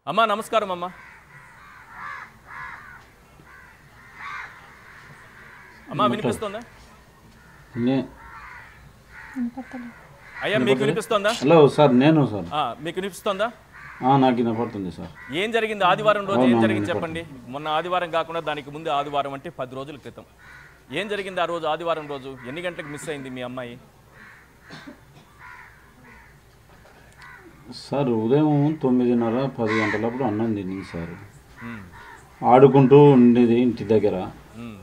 అమ్మా నమస్కారం అమ్మా అమ్మా వినిపిస్తుందా నే- అయ్యా మీకు వినిపిస్తుందా హలో సార్ నేను సార్ ఆ, మీకు వినిపిస్తుందా ఆ, నాకు వినపడుతుంది సార్ ఏం జరిగింది ఆదివారం రోజు ఏం అవును, జరిగింది అవును, చెప్పండి మొన్న ఆదివారం కాకుండా దానికి ముందు ఆదివారం అంటే పది రోజుల క్రితం ఏం జరిగింది ఆ రోజు ఆదివారం రోజు ఎన్ని గంటలకు మిస్ అయింది మీ అమ్మాయి సార్ ఉదయం తొమ్మిదిన్నర పది గంటలప్పుడు అన్నం తినింది సార్ ఉమ్, ఆడుకుంటూ ఉండేది ఇంటి దగ్గర ఉమ్,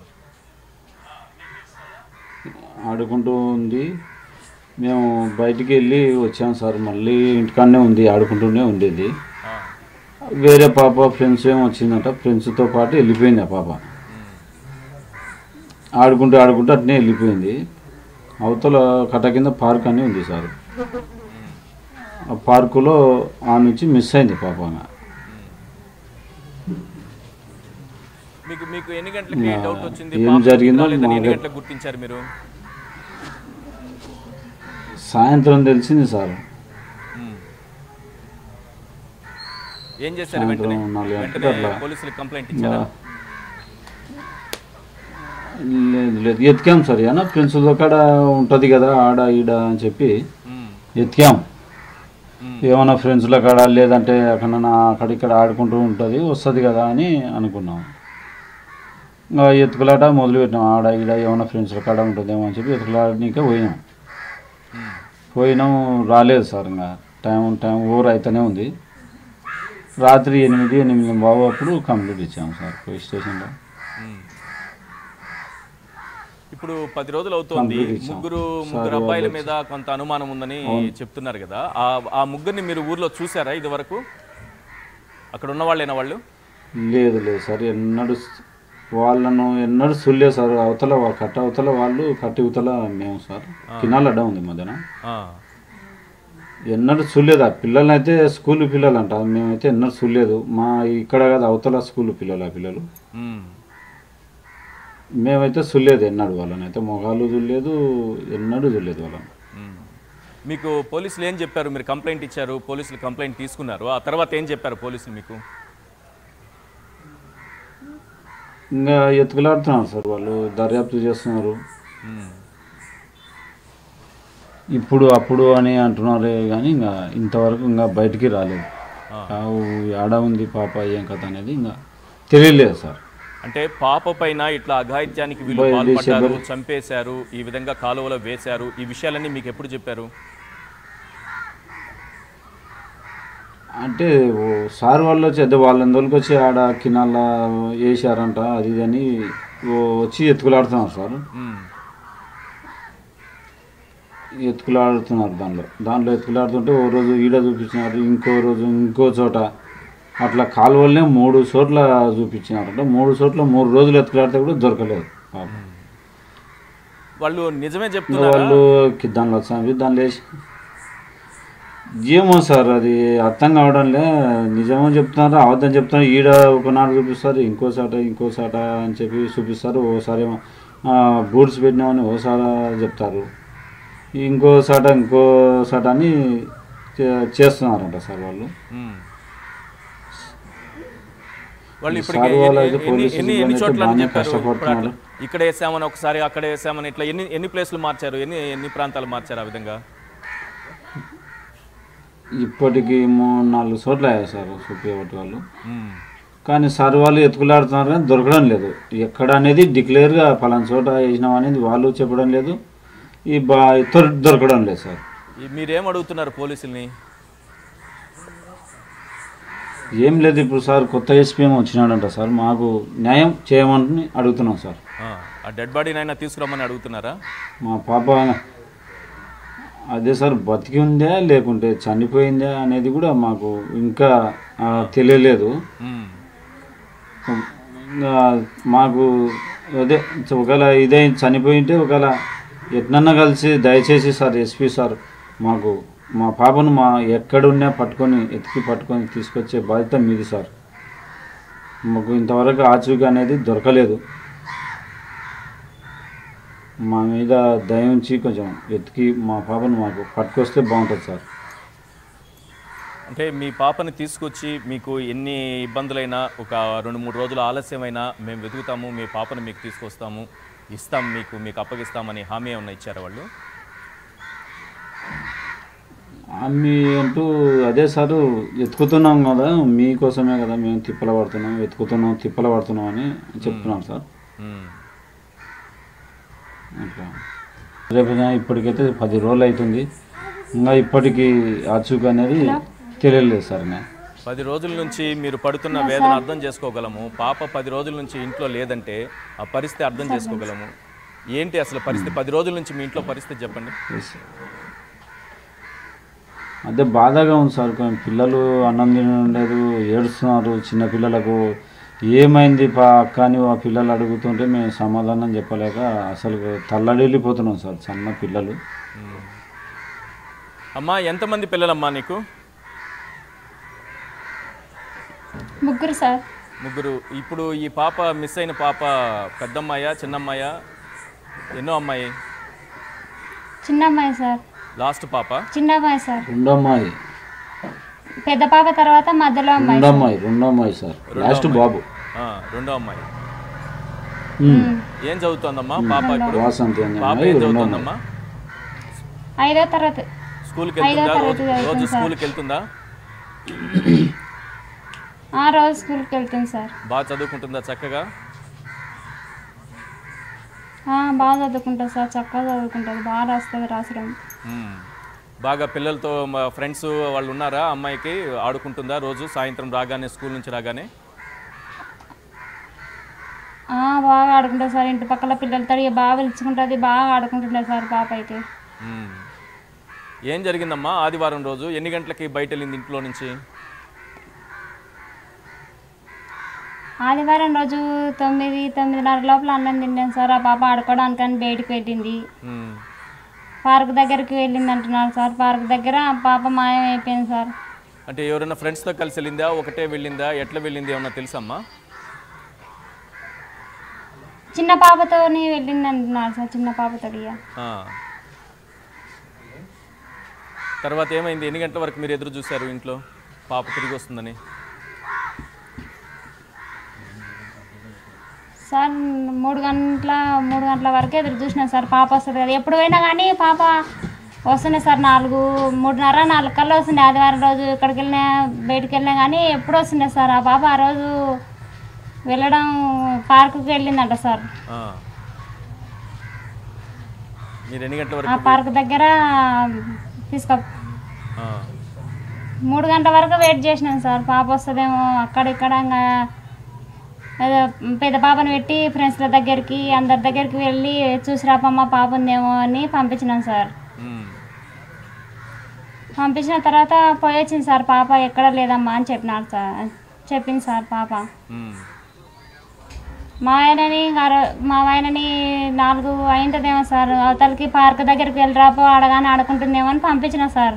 ఆడుకుంటూ ఉంది మేము బయటికి వెళ్ళి వచ్చాం సార్ మళ్ళీ ఇంటికాడనే ఉంది ఆడుకుంటూనే ఉండేది ఆ, వేరే పాప ఫ్రెండ్స్ ఏమో వచ్చిందంట ఫ్రెండ్స్తో పాటు వెళ్ళిపోయింది ఆ పాప ఆడుకుంటూ ఆడుకుంటూ అట్నే వెళ్ళిపోయింది అవతల కట్ట కింద పార్క్ అని ఉంది సార్ ఆ పార్కులో ఆ నుంచి మిస్ అయింది పాప ఆమె. మీకు మీకు ఎన్ని గంటలకి ఆ, డౌట్ వచ్చింది ఏం పాప జరిగిందో లేదని ఎన్ని మాకు- గంటలకు గుర్తించారు మీరు సాయంత్రం తెలిసింది సార్ ఉమ్. ఏం చేశారు సాయంత్రం వెంటనే నాలుగు గంటలకు వెంటనే అట్లా. పోలీసులకు కంప్లైంట్ ఇంకా ఇచ్చారా లేదు లేదు ఎతికాం సార్ ఏమన్నా ఫ్రెండ్స్ కాడ ఉంటుంది కదా ఆడ ఈడ అని చెప్పి ఉమ్, ఎతికాం ఉమ్, ఏమన్నా ఫ్రెండ్స్ల కాడ లేదంటే అక్కడ అక్కడ ఇక్కడ ఆడుకుంటూ ఉంటుంది వస్తుంది కదా అని అనుకున్నాం ఇంకా ఎత్తుకులాట మొదలుపెట్టినాం ఆడ ఈడ ఏమన్నా ఫ్రెండ్స్ల కాడ ఉంటుందేమో అని చెప్పి ఎత్తుకులాడనీకే పోయినాం ఉమ్. పోయినాం రాలేదు సార్ ఇంకా టైం టైం ఓవర్ అయితేనే ఉంది రాత్రి ఎనిమిది ఎనిమిది బాబు అప్పుడు కంప్లీట్ ఇచ్చాము సార్ పోలీస్ స్టేషన్లో ఉమ్. ఇప్పుడు పది రోజులు అవుతోంది కంప్లీట్ ఇచ్చాం. ముగ్గురు సార్ ముగ్గురు వాళ్ళు అబ్బాయిల వచ్చి- మీద కొంత అనుమానం ఉందని చెప్తున్నారు కదా ఆ ఆ ముగ్గురిని మీరు ఊర్లో చూసారా ఇది వరకు అక్కడ ఉన్న వాళ్ళేనా వాళ్ళు లేదు లేదు సార్ ఎన్నడూ వాళ్ళను ఎన్నడూ చూడలేదు సార్ అవతల వా- కట్ట అవతల వాళ్ళు కట్టి అవతల మేము సార్ కినాల అడ్డం ఉంది మధ్యన ఆ, ఎన్నడూ చూడలేదు ఆ పిల్లల్ని అయితే స్కూల్ పిల్లలు అంట మేమైతే ఎన్నడూ చూడలేదు మా ఇక్కడ కాదు అవతల స్కూల్ పిల్లలు ఆ పిల్లలు ఉమ్, మేమైతే చూడలేదు ఎన్నడూ వాళ్ళని అయితే మొగాలు చూడలేదు ఎన్నడూ చూడలేదు వాళ్ళని ఉమ్. మీకు పోలీసులు ఏం చెప్పారు మీరు కంప్లైంట్ ఇచ్చారు పోలీసులు కంప్లైంట్ తీసుకున్నారు ఆ తర్వాత ఏం చెప్పారు పోలీసులు మీకు ఇంకా ఎత్తుకులాడుతున్నారు సార్ వాళ్ళు దర్యాప్తు చేస్తున్నారు ఉమ్, ఇప్పుడు అప్పుడు అని అంటున్నారే కానీ ఇంకా ఇంతవరకు ఇంకా బయటికి రాలేదు ఆ. ఆవు ఆడ ఉంది పాప ఏం కథ అనేది ఇంకా తెలియలేదు సార్ అంటే పాప పైన ఇట్లా అఘాయిత్యానికి వీళ్ళు బయలు పాల్పడ్డారు చేశారు. చంపేశారు ఈ విధంగా కాలువలో వేశారు ఈ విషయాలన్నీ మీకు ఎప్పుడు చెప్పారు అంటే ఓ సార్ వాళ్ళు వచ్చి అదే వాళ్ళ అందరికి వచ్చి ఆడ కినాల వేసారంట అది ఇది అని ఓ వచ్చి ఎత్తుకులాడుతున్నారు సార్ ఉమ్, ఎత్తుకులాడుతున్నారు దానిలో దాంట్లో ఎత్తుకులాడుతుంటే ఓ రోజు ఈడ చూపించినారు ఇంకో రోజు ఇంకో చోట అట్లా కాలువలనే మూడు చోట్ల చూపించినారంట మూడు చోట్ల మూడు రోజులు ఎత్తుకులాడితే కూడా దొరకలేదు పాపం వాళ్ళు నిజమే ఇంకా చెప్తున్నారా వాళ్ళు కి- దానిలో వచ్చాము దానిలో వేసి ఏమో సార్ అది అర్థం కావడంలే నిజమో చెప్తున్నారు అబద్ధం చెప్తున్నారు ఈడ ఒకనాడు చూపిస్తారు ఇంకో సాట ఇంకో సాట అని చెప్పి చూపిస్తారు ఓసారి ఏమో బూట్స్ పెట్టినామని ఓసారి చెప్తారు ఇంకో సాట ఇంకో సాట అని చే- చేస్తున్నారంట సార్ వాళ్ళు ఉమ్. వాళ్ళు ఈ ఇప్పటికే సార్ వాళ్ళు అయితే ఎన్ని- ఎన్ని పోలీసులు ఎన్ని ఎన్ని అయితే చోట్ల అని బాగానే చెప్పారు ఇప్పుడు కష్టపడుతున్నారు. అట్లా ఇక్కడ వేసామని ఒకసారి అక్కడ వేసామని ఇట్లా ఎన్ని ఎన్ని ప్లేసులు మార్చారు ఎన్ని ఎన్ని ప్రాంతాలు మార్చారు ఆ విధంగా ఇప్పటికి మూడు నాలుగు చోట్ల అయ్యాయి సార్ చూపించబట్టి వాళ్ళు ఉమ్. కానీ సార్ వాళ్ళు ఎత్తుకులాడుతున్నారు కానీ దొరకడం లేదు ఎక్కడ అనేది డిక్లేర్గా పలానా చోట వేసినాం అనేది వాళ్ళు చెప్పడం లేదు ఈ బా దొర- దొరకడం లేదు సార్ ఈ మీరేం అడుగుతున్నారు పోలీసుల్ని ఏం లేదు ఇప్పుడు సార్ కొత్త ఎస్పీఎం వచ్చినాడంట సార్ మాకు న్యాయం చేయమని అడుగుతున్నాం సార్ ఆ, ఆ డెడ్ బాడీనైనా తీసుకురమ్మని అడుగుతున్నారా మా పాప అదే సార్ బతికి ఉందా లేకుంటే చనిపోయిందా అనేది కూడా మాకు ఇంకా ఆ, తెలియలేదు ఉమ్. ఇంకా మాకు అదే ఒకవేళ ఇదే చనిపోయి ఉంటే ఒకవేళ ఎట్నన్నా కలిసి దయచేసి సార్ ఎస్పీ సార్ మాకు మా పాపను మా ఎక్కడున్నా పట్టుకొని ఎతికి పట్టుకొని తీసుకొచ్చే బాధ్యత మీది సార్ మాకు ఇంతవరకు ఆచూకీ అనేది దొరకలేదు మా మీద దయ ఉంచి కొంచెం ఎతికి మా పాపను మాకు పట్టుకొస్తే బాగుంటుంది సార్ అంటే మీ పాపని తీసుకొచ్చి మీకు ఎన్ని ఇబ్బందులైనా ఒక రెండు మూడు రోజులు ఆలస్యమైనా మేము వెతుకుతాము మీ పాపను మీకు తీసుకొస్తాము ఇస్తాం మీకు మీకు అప్పగిస్తామని హామీ ఏమన్నా ఇచ్చారా వాళ్ళు ఆమె అంటూ అదే సార్ వెతుకుతున్నాం కదా మీకోసమే కదా మేము తిప్పల పడుతున్నాం వెతుకుతున్నాం తిప్పల పడుతున్నాం అని చెప్తున్నాం సార్ మ్మ్. అట్లా రేపు ఇప్పటికైతే పది రోజులు అవుతుంది ఇంకా ఇప్పటికీ ఆచూక అనేది తెలియలేదు సార్ నేను పది రోజుల నుంచి మీరు పడుతున్న వేదన అర్థం చేసుకోగలము పాప పది రోజుల నుంచి ఇంట్లో లేదంటే ఆ పరిస్థితి అర్థం చేసుకోగలము ఏంటి అసలు పరిస్థితి పది రోజుల నుంచి మీ ఇంట్లో పరిస్థితి చెప్పండి ఎస్ సార్. అదే బాధగా ఉంది సార్ కొంచెం పిల్లలు అన్నం తినలేదు ఏడుస్తున్నారు చిన్న పిల్లలకు ఏమైంది పా అక్క అని ఆ పిల్లలు అడుగుతుంటే మేము సమాధానం చెప్పలేక అసలు తల్లడిల్లిపోతున్నాం సార్ చిన్న పిల్లలు మ్మ్. అమ్మా ఎంతమంది పిల్లలమ్మా నీకు ముగ్గురు సార్ ముగ్గురు ఇప్పుడు ఈ పాప మిస్ అయిన పాప పెద్దమ్మాయ చిన్నమ్మాయ ఎన్నో అమ్మాయి చిన్న అమ్మాయి సార్ లాస్ట్ పాప చిన్న అమ్మాయి సార్ రెండో అమ్మాయి పెద్ద పాప తర్వాత మధ్యలో అమ్మాయి రెండో అమ్మాయి రెండో అమ్మాయి సార్ లాస్ట్ బాబు ఆ, రెండో అమ్మాయి ఉమ్. ఏం చదువుతోందమ్మా పాప ఇప్పుడు వాసంతి అనే పాప అమ్మాయి ఏం రెండో అమ్మాయి చదువుతోందమ్మా ఐదో తరగతి స్కూల్కి ఐదో వెళ్తుందా తరగతి రోజు రోజు చదువుతుంది సార్. స్కూల్కి వెళ్తుందా ఆ రోజు స్కూల్కి వెళ్తుంది సార్ బాగా చదువుకుంటుందా చక్కగా ఆ, బాగా చదువుకుంటుంది సార్ చక్కగా చదువుకుంటుంది బాగా రాస్తుంది రాసడం మ్మ్. బాగా పిల్లలతో ఫ్రెండ్స్ వాళ్ళు ఉన్నారా అమ్మాయికి ఆడుకుంటుందా రోజు సాయంత్రం రాగానే స్కూల్ నుంచి రాగానే ఆ, బాగా ఆడుకుంటుంది సార్ ఇంటి పక్కల పిల్లలతో ఇక బాగా పిలుచుకుంటుంది బాగా ఆడుకుంటుంటుంది సార్ పాప అయితే మ్మ్. ఏం జరిగిందమ్మా ఆదివారం రోజు ఎన్ని గంటలకి బయట వెళ్ళింది ఇంట్లో నుంచి ఆదివారం రోజు తొమ్మిది తొమ్మిదిన్నర లోపల అన్నం తిన్నాను సార్ ఆ పాప ఆడుకోవడానికి అని బయటికి వెళ్ళింది మ్మ్. పార్క్ దగ్గరికి వెళ్ళింది అంటున్నారు సార్ పార్క్ దగ్గర ఆ పాప మాయం అయిపోయింది సార్ అంటే ఎవరైనా ఫ్రెండ్స్తో కలిసి వెళ్ళిందా ఒకటే వెళ్ళిందా ఎట్లా వెళ్ళింది ఏమన్నా తెలుసమ్మా చిన్న పాపతోని వెళ్ళింది అంటున్నారు సార్ చిన్న పాపతో ఇక. ఆ. తర్వాత ఏమైంది ఎన్ని గంటల వరకు మీరు ఎదురు చూశారు ఇంట్లో పాప తిరిగి వస్తుందని సార్ మూడు గంటల మూడు గంటల వరకు ఎదురు చూసినా సార్ పాప వస్తుంది కదా ఎప్పుడు పోయినా కానీ పాప వస్తున్నాయి సార్ నాలుగు మూడున్నర నాలుగు కల్లా వస్తుంది ఆదివారం రోజు ఎక్కడికి వెళ్ళినా బయటికి వెళ్ళినా కానీ ఎప్పుడు వస్తున్నాయి సార్ ఆ పాప ఆ రోజు వెళ్ళడం పార్కుకి వెళ్ళిందంట సార్ ఆ. మీరు ఎన్ని గంటల ఆ వరకు పార్క్ దగ్గర తీసుకో ఆ. మూడు గంటల వరకు వెయిట్ చేసినాం సార్ పాప వస్తుందేమో అక్కడ ఇక్కడ ఇంకా ఏదో పెద్ద పాపను పెట్టి ఫ్రెండ్స్ల దగ్గరికి అందరి దగ్గరికి వెళ్ళి చూసి రాపమ్మ పాప ఉందేమో అని పంపించినాం సార్ మ్మ్. పంపించిన తర్వాత పోయి వచ్చింది సార్ పాప ఎక్కడ లేదమ్మా అని చెప్పినారు సార్ చెప్పింది సార్ పాప మ్మ్. మా ఆయనని గారు- మా ఆయనని నాలుగు అయింటదేమో సార్ అవతలకి పార్క్ దగ్గరికి వెళ్ళి రాపో ఆడగానే ఆడుకుంటుందేమో అని పంపించిన సార్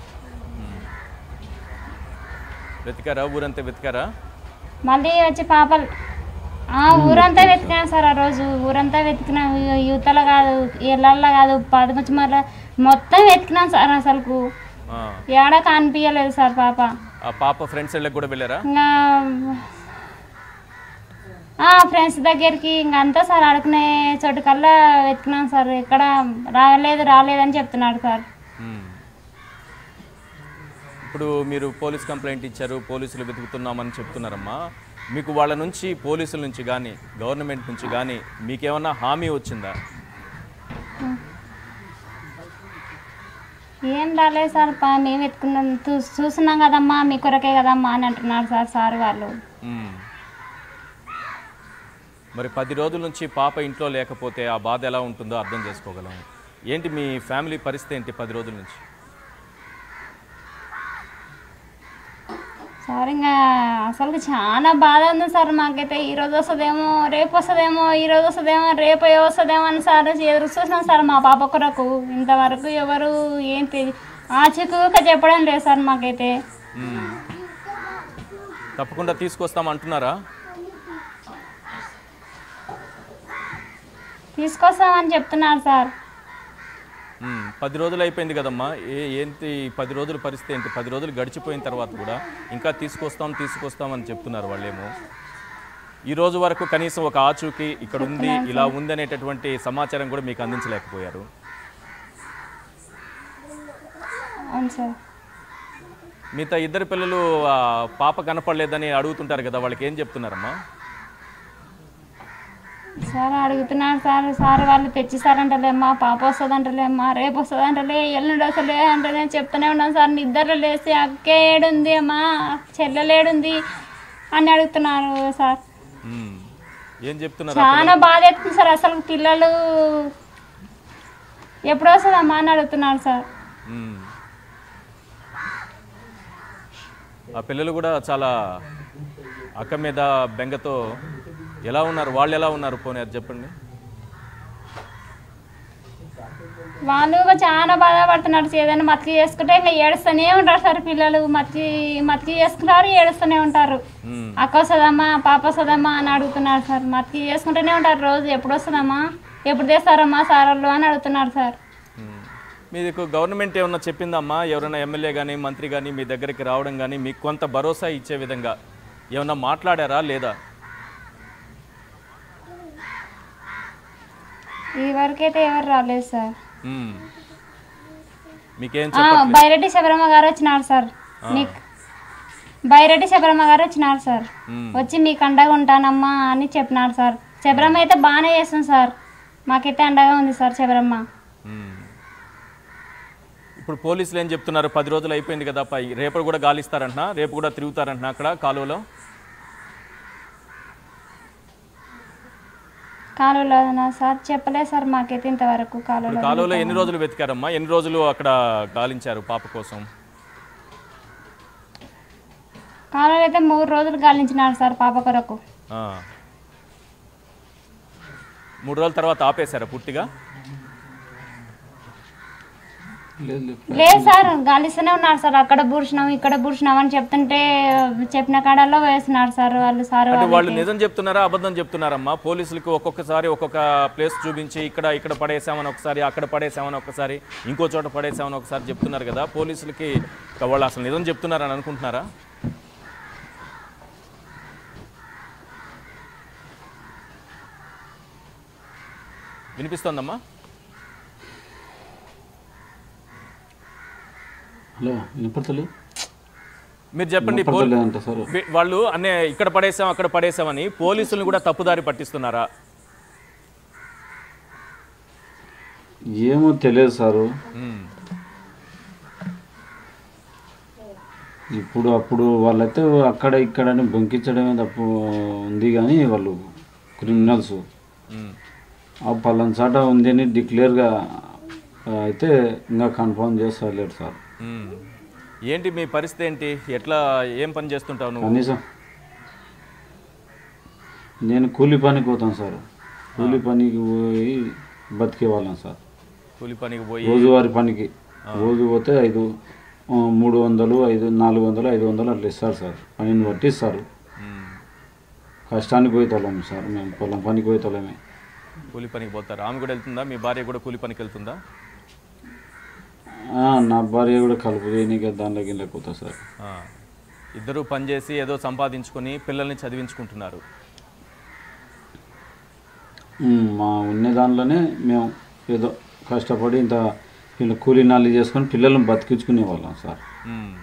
వెతికారా ఊరంతా వెతికారా మళ్ళీ వచ్చి పాపలు ఆ, ఊరంతా వెతికినాం సార్ ఆ రోజు ఊరంతా వెతికినాం యు- యువతల కాదు ఇళ్ళల్లో కాదు పదమచ్చుమర్ల మొత్తం వెతికినాం సార్ అసలుకు ఆ. ఏడా కనిపించలేదు సార్ పాప ఆ పాప ఫ్రెండ్స్ వెళ్ళకి కూడా వెళ్ళారా ఇంకా ఫ్రెండ్స్ దగ్గరికి ఇంక అంతా సార్ ఆడుకునే చోటు కల్లా వెతికినాం సార్ ఎక్కడ రాలేదు రాలేదని చెప్తున్నాడు సార్ మ్మ్. ఇప్పుడు మీరు పోలీస్ కంప్లైంట్ ఇచ్చారు పోలీసులు వెతుకుతున్నామని చెప్తున్నారమ్మా మీకు వాళ్ళ నుంచి పోలీసుల నుంచి కానీ గవర్నమెంట్ నుంచి కానీ మీకేమన్నా హామీ వచ్చిందా ఏం రాలేదు సార్ పా మేము వెతుకున్నాం చూ- చూస్తున్నాం కదమ్మా మీ కొరకే కదమ్మా అని అంటున్నారు సార్ సార్ వాళ్ళు మ్మ్. మరి పది రోజుల నుంచి పాప ఇంట్లో లేకపోతే ఆ బాధ ఎలా ఉంటుందో అర్థం చేసుకోగలం ఏంటి మీ ఫ్యామిలీ పరిస్థితి ఏంటి పది రోజుల నుంచి సార్ ఇంకా అసలు చాలా బాధ ఉంది సార్ మాకైతే ఈ రోజు వస్తుందేమో రేపు వస్తుందేమో ఈ రోజు వస్తుందేమో రేపు ఏ వస్తుందేమో అని సార్ ఎదురు చూసినాం సార్ మా పాప కొరకు ఇంతవరకు ఎవరు ఏం తెలి ఆచూకగా చెప్పడం లేదు సార్ మాకైతే మ్మ్. తప్పకుండా తీసుకొస్తాం అంటున్నారా తీసుకొస్తామని చెప్తున్నారు సార్ మ్మ్. పది రోజులు అయిపోయింది కదమ్మా ఏ ఏంటి ఈ పది రోజుల పరిస్థితి ఏంటి పది రోజులు గడిచిపోయిన తర్వాత కూడా ఇంకా తీసుకొస్తాం తీసుకొస్తాం అని చెప్తున్నారు వాళ్ళేమో ఈ రోజు వరకు కనీసం ఒక ఆచూకీ ఇక్కడ ఉంది ఇలా ఉంది అనేటటువంటి సమాచారం కూడా మీకు అందించలేకపోయారు అవును సార్ మిగతా ఇద్దరు పిల్లలు ఆ, పాప కనపడలేదని అడుగుతుంటారు కదా వాళ్ళకి ఏం చెప్తున్నారమ్మా సార్ అడుగుతున్నాడు సార్ సార్ వాళ్ళు తెచ్చిస్తారంటలేమ్మా పాప వస్తుందంటలేమ్మా రేపు వస్తుందంటలే ఎల్లుండి వస్తలే అంటే నేను చెప్తూనే ఉన్నాను సార్ నిద్రలో లేసి అక్కే ఏడుంది అమ్మా చెల్లెలేడుంది అని అడుగుతున్నారు సార్ ఉమ్. ఏం చెప్తున్నారు చాలా బాధ ఎత్తుంది సార్ అసలు పిల్లలు ఎప్పుడు వస్తుందమ్మా అని అడుగుతున్నాడు సార్ ఉమ్. ఆ పిల్లలు కూడా చాలా అక్క మీద బెంగతో ఎలా ఉన్నారు వాళ్ళు ఎలా ఉన్నారు పోనీ అది చెప్పండి వాళ్ళు కూడా చాలా బాధపడుతున్నారు ఏదైనా మతికి చేసుకుంటే ఇంకా ఏడుస్తూనే ఉంటారు సార్ పిల్లలు మతికి మతికి చేసుకుంటారు ఏడుస్తూనే ఉంటారు ఉమ్. అక్క వస్తుందమ్మా పాప వస్తుందమ్మా అని అడుగుతున్నారు సార్ మతికి చేసుకుంటూనే ఉంటారు రోజు ఎప్పుడు వస్తుందమ్మా ఎప్పుడు తెస్తారమ్మా సార్ వాళ్ళు అని అడుగుతున్నారు సార్ ఉమ్. మీకు గవర్నమెంట్ ఏమన్నా చెప్పిందమ్మా ఎవరైనా ఎమ్మెల్యే కానీ మంత్రి కానీ మీ దగ్గరికి రావడం కానీ మీకు కొంత భరోసా ఇచ్చే విధంగా ఏమన్నా మాట్లాడారా లేదా ఈ వరకైతే ఎవరు రాలేదు సార్ ఉమ్. మీకేం ఆ, చెప్ప బైరెడ్డి శబరమ్మ గారు వచ్చినారు సార్ నీకు బైరెడ్డి శబరమ్మ గారు వచ్చినారు సార్ ఉమ్. వచ్చి మీకు అండగా ఉంటానమ్మా అని చెప్పినారు సార్ శబరమ్మ అయితే బాగానే చేస్తుంది సార్ మాకైతే అండగా ఉంది సార్ శబరమ్మ ఉమ్. ఇప్పుడు పోలీసులు ఏం చెప్తున్నారు పది రోజులు అయిపోయింది కదా పై రేపు కూడా గాలిస్తారంటున్నా రేపు కూడా తిరుగుతారంటున్నా అక్కడ కాలువలో కాలువలో సార్ చెప్పలేదు సార్ మాకైతే ఇంతవరకు ఇప్పుడు కాలువలో కాలువలో ఎన్ని రోజులు వెతికారమ్మా ఎన్ని రోజులు అక్కడ గాలించారు పాప కోసం కాలువలో అయితే మూడు రోజులు గాలించినారు సార్ పాప కొరకు ఆ. మూడు రోజుల తర్వాత ఆపేశారా పుట్టిగా లేదు లేదు లేదు సార్ గాలిస్తూనే ఉన్నారు సార్ అక్కడ బూర్చినాం ఇక్కడ బూర్చినాం అని చెప్తుంటే చెప్పిన కాడల్లో వేస్తున్నారు సార్ వాళ్ళు సార్ అంటే వాళ్ళు వాళ్ళు నిజం చెప్తున్నారా అబద్ధం చెప్తున్నారమ్మా పోలీసులకు ఒక్కొక్కసారి ఒక్కొక్క ప్లేస్ చూపించి ఇక్కడ ఇక్కడ పడేసామని ఒకసారి అక్కడ పడేసామని ఒకసారి ఇంకో చోట పడేసామని ఒకసారి చెప్తున్నారు కదా పోలీసులకి ఇక వాళ్ళు అసలు నిజం చెప్తున్నారని అనుకుంటున్నారా వినిపిస్తోందమ్మా హలో వినపడతలేదు మీరు చెప్పండి పోల్- వినపడతలేదంట సార్ వీ- వాళ్ళు అన్నీ ఇక్కడ పడేసాం అక్కడ పడేసామని పోలీసులను కూడా తప్పుదారి పట్టిస్తున్నారా ఏమో తెలియదు సారు ఉమ్, ఇప్పుడు అప్పుడు వాళ్ళైతే అక్కడ ఇక్కడ అని బొంకించడమే తప్పు ఉంది కానీ వాళ్ళు క్రిమినల్స్ ఉమ్, ఆ పలానా చాట ఉంది అని డిక్లేర్గా అయితే ఇంకా కన్ఫర్మ్ చేస్తలేరు సార్ ఉమ్. ఏంటి మీ పరిస్థితి ఏంటి ఎట్లా ఏం పని చేస్తుంటావు నువ్వు కనీసం నేను కూలి పనికి పోతాను సార్ కూలి పనికి పోయి బతికే వాళ్ళం సార్ కూలి పనికి పోయి రోజువారి పనికి రోజు పోతే ఐదు ఆ, మూడు వందలు ఐదు నాలుగు వందలు ఐదు వందలు అట్లా ఇస్తారు సార్ పనిని బట్టి ఇస్తారు ఉమ్, కష్టానికి పోయేతోళ్ళం సార్ మేము పొలం పనికి పోయేతోళ్ళమే కూలి పనికి పోతారు ఆమె కూడా వెళ్తుందా మీ భార్య కూడా కూలి పనికి వెళ్తుందా ఆ, నా భార్య కూడా కలుపు చేయనీకే దానిలో గిన్నె పోతా సార్ ఆ. ఇద్దరు పని చేసి ఏదో సంపాదించుకొని పిల్లల్ని చదివించుకుంటున్నారు ఉమ్, మా ఉన్న దానిలోనే మేము ఏదో కష్టపడి ఇంత వీళ్ళు కూలీ నాలి చేసుకొని పిల్లలను బతికించుకునే వాళ్ళం సార్ ఉమ్.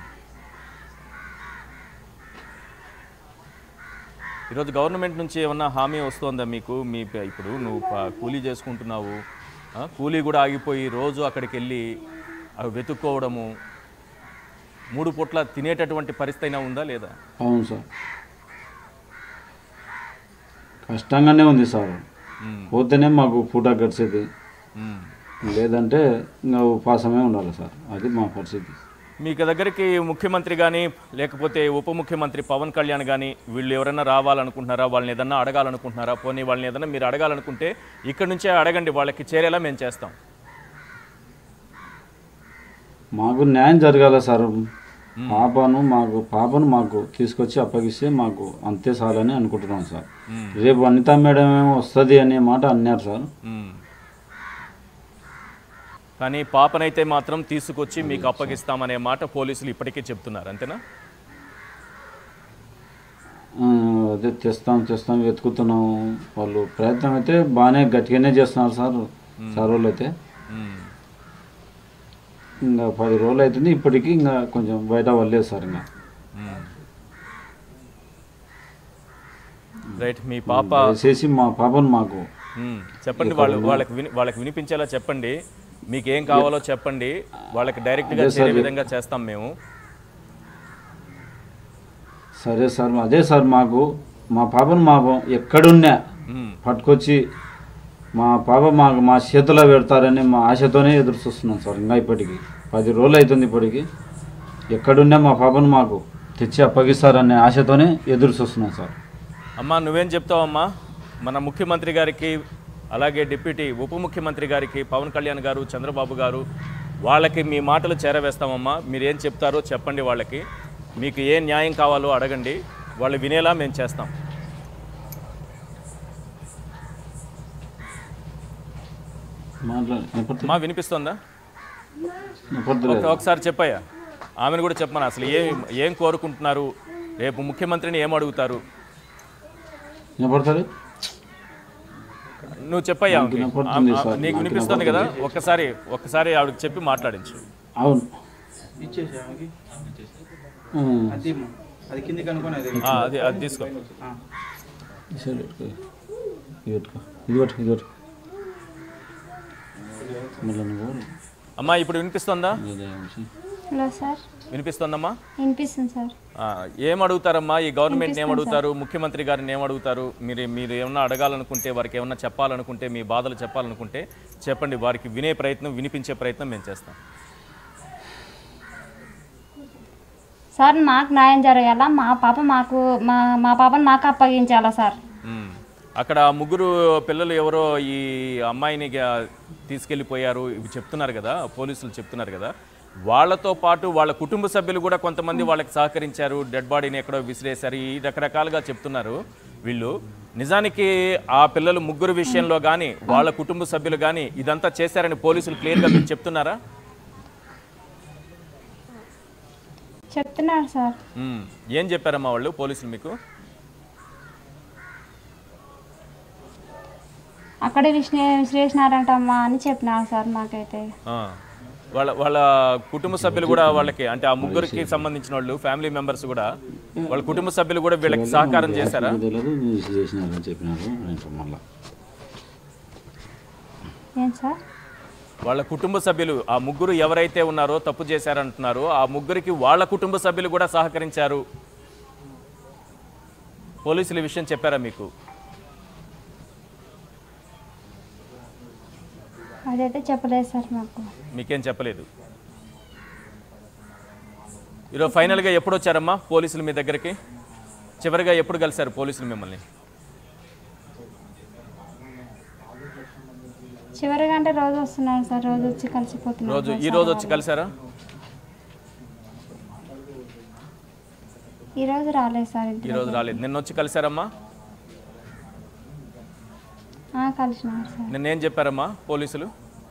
ఈరోజు గవర్నమెంట్ నుంచి ఏమన్నా హామీ వస్తుందా మీకు మీ ప- ఇప్పుడు నువ్వు ప- కూలీ చేసుకుంటున్నావు ఆ, కూలీ కూడా ఆగిపోయి రోజు అక్కడికి వెళ్ళి అవి వెతుక్కోవడము మూడు పూట్ల తినేటటువంటి పరిస్థితి అయినా ఉందా లేదా అవును సార్ కష్టంగానే ఉంది సార్ ఉమ్, పోతేనే మాకు పూట గడిచేది ఉమ్. లేదంటే ఇంకా ఉపాసమే ఉండాలి సార్ అది మా పరిస్థితి మీకు దగ్గరికి ముఖ్యమంత్రి కానీ లేకపోతే ఉప ముఖ్యమంత్రి పవన్ కళ్యాణ్ కానీ వీళ్ళు ఎవరైనా రావాలనుకుంటున్నారా వాళ్ళని ఏదన్నా అడగాలనుకుంటున్నారా పోనీ వాళ్ళని ఏదన్నా మీరు అడగాలనుకుంటే ఇక్కడ నుంచే అడగండి వాళ్ళకి చేరేలా మేము చేస్తాం మాకు న్యాయం జరగాల సార్ పాపను మాకు పాపను మాకు తీసుకొచ్చి అప్పగిస్తే మాకు అంతే చాలని అనుకుంటున్నాం సార్ మ్మ్. రేపు అనిత మేడం ఏమో వస్తుంది అనే మాట అన్నారు సార్ మ్మ్. కానీ పాపనైతే మాత్రం తీసుకొచ్చి మీకు అప్పగిస్తామనే మాట పోలీసులు ఇప్పటికే చెప్తున్నారు అంతేనా ఆ, అదే తెస్తాం తెస్తాం వెతుకుతున్నాం వాళ్ళు ప్రయత్నం అయితే బాగానే గట్టిగానే చేస్తున్నారు సార్ సార్ వాళ్ళు అయితే మ్మ్. ఇంకా పది రోజులు అవుతుంది ఇప్పటికీ ఇంకా కొంచెం బయట వాళ్ళలేదు సార్ ఇంకా మ్మ్. రైట్ మీ పాప దయచేసి మా పాపను మాకు మ్మ్. చెప్పండి వాళ్ళు వాళ్ళకి విని వాళ్ళకి వినిపించేలా చెప్పండి మీకు ఏం కావాలో చెప్పండి వాళ్ళకి డైరెక్ట్గా చేరే విధంగా చేస్తాం మేము సరే సార్ అదే సార్ మాకు మా పాపను మా ఎక్కడున్నా మ్మ్. పట్టుకొచ్చి మా పాప మాకు మా చేతిలో పెడతారని మా ఆశతోనే ఎదురు చూస్తున్నాం సార్ ఇంకా ఇప్పటికి పది రోజులు అవుతుంది ఇప్పటికి ఎక్కడున్నా మా పాపను మాకు తెచ్చి అప్పగిస్తారనే ఆశతోనే ఎదురు చూస్తున్నాం సార్ అమ్మా నువ్వేం చెప్తావమ్మా మన ముఖ్యమంత్రి గారికి అలాగే డిప్యూటీ ఉప ముఖ్యమంత్రి గారికి పవన్ కళ్యాణ్ గారు చంద్రబాబు గారు వాళ్ళకి మీ మాటలు చేరవేస్తామమ్మా మీరు ఏం చెప్తారో చెప్పండి వాళ్ళకి మీకు ఏ న్యాయం కావాలో అడగండి వాళ్ళు వినేలా మేము చేస్తాం మాట్లాడి అమ్మా వినిపిస్తుందా వినపడతలేదు ఒక- ఒకసారి చెప్పయ్యా ఆమెను కూడా చెప్పమను అసలు ఏం ఏం కోరుకుంటున్నారు రేపు ముఖ్యమంత్రిని ఏం అడుగుతారు వినపడతలేదు నువ్వు చెప్పయ్యా ఆమెకి. వినపడుతుంది ఆ- ఆ- సార్, నీకు నాకు వినిపిస్తుంది కదా ఒక్కసారి ఒక్కసారి ఆవిడకి చెప్పి మాట్లాడించు అవును ఇచ్చేసి ఆమెకి ఉమ్. అది ఇమ్ము. అది కిందికి అనుకొని అది ఆ, అది అది తీసుకో ఆ. సరే, పెట్టుకో. ఇది పెట్టుకో ఇది పట్టుకో ఇది పట్టుకో మళ్ళీ నువ్వు అమ్మా ఇప్పుడు వినిపిస్తుందా ఇదే ఉంచి. హలో సార్ వినిపిస్తుందమ్మా వినిపిస్తుంది సార్ ఆ, ఏం అడుగుతారమ్మా ఈ గవర్నమెంట్ ఏం అడుగుతారు ముఖ్యమంత్రి గారిని ఏం అడుగుతారు మీరు మీరు ఏమన్నా అడగాలనుకుంటే వారికి ఏమన్నా చెప్పాలనుకుంటే మీ బాధలు చెప్పాలనుకుంటే చెప్పండి వారికి వినే ప్రయత్నం వినిపించే ప్రయత్నం మేము చేస్తాం సార్ మాకు న్యాయం జరగాల మా పాప మాకు మా మా పాపను మాకు అప్పగించాలా సార్ మ్మ్. అక్కడ ముగ్గురు పిల్లలు ఎవరో ఈ అమ్మాయిని గా- తీసుకెళ్ళిపోయారు ఇవి చెప్తున్నారు కదా పోలీసులు చెప్తున్నారు కదా వాళ్ళతో పాటు వాళ్ళ కుటుంబ సభ్యులు కూడా కొంతమంది వాళ్ళకి సహకరించారు డెడ్ బాడీని ఎక్కడో విసిరేశారు ఈ రకరకాలుగా చెప్తున్నారు వీళ్ళు నిజానికి ఆ పిల్లలు ముగ్గురు విషయంలో కానీ వాళ్ళ కుటుంబ సభ్యులు కానీ ఇదంతా చేశారని పోలీసులు క్లియర్గా మీకు చెప్తున్నారా చెప్తున్నారు సార్ మ్మ్. ఏం చెప్పారమ్మా వాళ్ళు పోలీసులు మీకు అక్కడే విశ్లే విశ్లేషణారంటమ్మా అని చెప్పినారు సార్ మాకైతే ఆ. వాళ్ళ వాళ్ళ కుటుంబ సభ్యులు కూడా వాళ్ళకి అంటే ఆ ముగ్గురికి సంబంధించిన వాళ్ళు ఫ్యామిలీ మెంబర్స్ కూడా వాళ్ళ కుటుంబ సభ్యులు కూడా వీళ్ళకి సహకారం చేశారా నాకు తెలియదు నువ్వు చేసినారని చెప్పినారు నేను మళ్ళా ఏం సార్ వాళ్ళ కుటుంబ సభ్యులు ఆ ముగ్గురు ఎవరైతే ఉన్నారో తప్పు చేశారంటున్నారో ఆ ముగ్గురికి వాళ్ళ కుటుంబ సభ్యులు కూడా సహకరించారు పోలీసులు ఈ విషయం చెప్పారా మీకు అదైతే చెప్పలేదు సార్ మాకు మీకేం చెప్పలేదు ఈరోజు ఫైనల్గా ఎప్పుడు వచ్చారమ్మా పోలీసులు మీ దగ్గరికి చివరిగా ఎప్పుడు కలిశారు పోలీసులు మిమ్మల్ని చివరిగా అంటే రోజు వస్తున్నారు సార్ రోజు వచ్చి కలిసిపోతున్నారు రోజు ఈ రోజు వచ్చి కలిసారా ఈ రోజు రాలేదు సార్ ఈ ఇద్దరు రోజు రాలేదు నిన్న వచ్చి కలిసారమ్మా ఆ, కలిసినారు సార్ నిన్నేం చెప్పారమ్మా పోలీసులు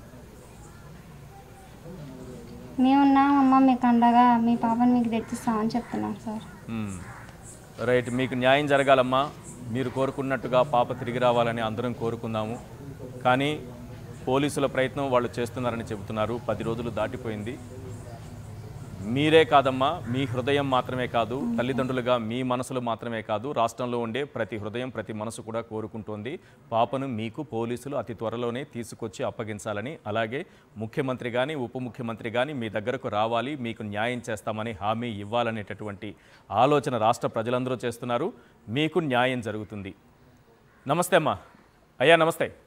మేమున్నాం అమ్మ మీకు అండగా మీ పాపని మీకు తెచ్చిస్తామని చెప్తున్నాం సార్ మ్మ్. రైట్ మీకు న్యాయం జరగాలమ్మా మీరు కోరుకున్నట్టుగా పాప తిరిగి రావాలని అందరం కోరుకుందాము కానీ పోలీసుల ప్రయత్నం వాళ్ళు చేస్తున్నారని చెబుతున్నారు పది రోజులు దాటిపోయింది మీరే కాదమ్మా మీ హృదయం మాత్రమే కాదు తల్లిదండ్రులుగా మీ మనసులు మాత్రమే కాదు రాష్ట్రంలో ఉండే ప్రతి హృదయం ప్రతి మనసు కూడా కోరుకుంటోంది పాపను మీకు పోలీసులు అతి త్వరలోనే తీసుకొచ్చి అప్పగించాలని అలాగే ముఖ్యమంత్రి కానీ ఉప ముఖ్యమంత్రి కానీ మీ దగ్గరకు రావాలి మీకు న్యాయం చేస్తామని హామీ ఇవ్వాలనేటటువంటి ఆలోచన రాష్ట్ర ప్రజలందరూ చేస్తున్నారు మీకు న్యాయం జరుగుతుంది నమస్తే అమ్మా అయ్యా నమస్తే